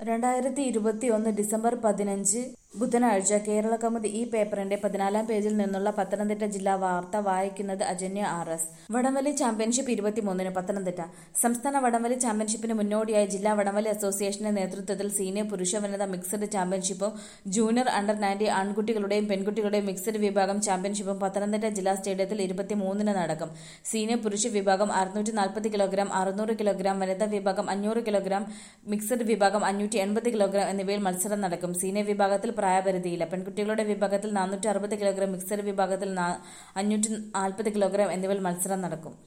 രണ്ടായിരത്തി ഇരുപത്തിയൊന്ന് ഡിസംബർ പതിനഞ്ച് ബുധനാഴ്ച കേരള കൗമുദി ഈ പേപ്പറിന്റെ പതിനാലാം പേജിൽ നിന്നുള്ള പത്തനംതിട്ട ജില്ലാ വാർത്ത വായിക്കുന്നത് അജന്യ ആർ എസ് വടംവലി ചാമ്പ്യൻഷിപ്പ് ഇരുപത്തിമൂന്നിന് പത്തനംതിട്ട സംസ്ഥാന വടംവലി ചാമ്പ്യൻഷിപ്പിന് മുന്നോടിയായി ജില്ലാ വടംവലി അസോസിയേഷന്റെ നേതൃത്വത്തിൽ സീനിയർ പുരുഷ വനിതാ മിക്സഡ് ചാമ്പ്യൻഷിപ്പും ജൂനിയർ അണ്ടർ നയൻറ്റി ആൺകുട്ടികളുടെയും പെൺകുട്ടികളുടെയും മിക്സഡ് വിഭാഗം ചാമ്പ്യൻഷിപ്പും പത്തനംതിട്ട ജില്ലാ സ്റ്റേഡിയത്തിൽ ഇരുപത്തിമൂന്നിന് നടക്കും സീനിയർ പുരുഷ വിഭാഗം അറുന്നൂറ്റി നാൽപ്പത് കിലോഗ്രാം അറുന്നൂറ് കിലോഗ്രാം വനിതാ വിഭാഗം അഞ്ഞൂറ് കിലോഗ്രാം മിക്സഡ് വിഭാഗം അഞ്ഞൂറ്റി എൺപത് കിലോഗ്രാം എന്നിവയിൽ മത്സരം നടക്കും സീനിയർ വിഭാഗത്തിൽ പ്രായപരിധിയില്ല പെൺകുട്ടികളുടെ വിഭാഗത്തിൽ നാനൂറ്റി അറുപത് കിലോഗ്രാം മിക്സഡ് വിഭാഗത്തിൽ അഞ്ഞൂറ്റി നാൽപ്പത് കിലോഗ്രാം എന്നിവയിൽ മത്സരം നടക്കും